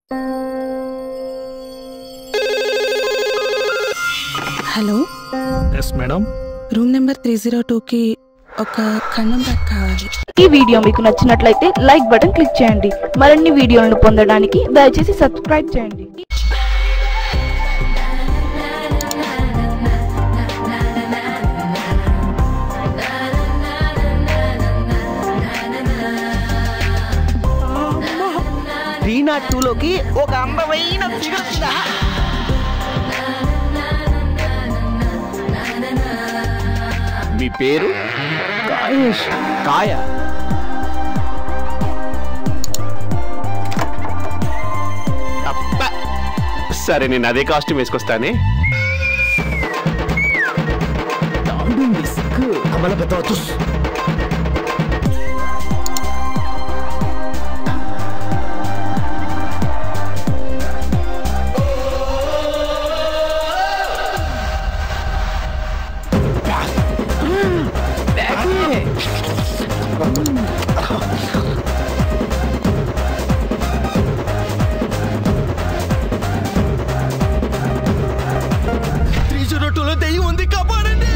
Hello yes madam room number three zero టూకి ఒక ఖండం బ్యాగ్ కావాలి ఈ వీడియో మీకు నచ్చినట్లయితే లైక్ బటన్ క్లిక్ చేయండి మరిన్ని వీడియోలను పొందడానికి దయచేసి సబ్స్క్రైబ్ చేయండి త్రీ నాట్ టూలోకి ఒక అందమైన ఫిగర్ వచ్చిందా మీ పేరు కాయ అబ్బా. సరే నేను అదే కాస్ట్యూమ్ వేసుకొస్తానే అమల పెద్ద తుస్ త్రీ జీరో టూలో దెయ్యం ఉంది కాపాడండి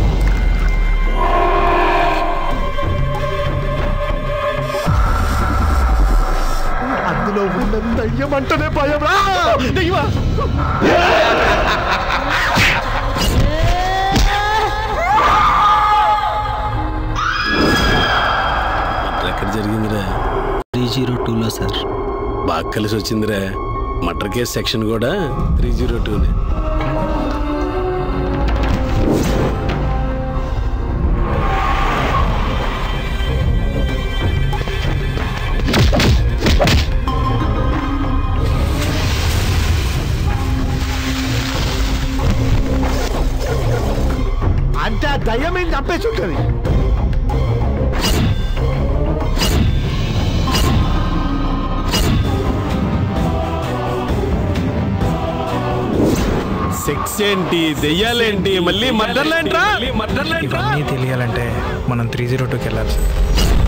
అందులో ఉన్న దయ్యం అంటేనే భయం రా దెయ్యమా మటర్ ఎక్కడ జరిగిందిరా త్రీ జీరో టూలో సార్ బాగా కలిసి వచ్చిందిరా మటర్ కేస్ సెక్షన్ కూడా త్రీ జీరో టూనే అంటే ఆ దయ్యం ఏం చంపేసి ఉంటుంది సెక్స్ ఏంటి దెయ్యాలేంటి మళ్ళీ మర్డర్లేంట్రా ఇవన్నీ తెలియాలంటే మనం త్రీ జీరో టూకి వెళ్ళాలి సార్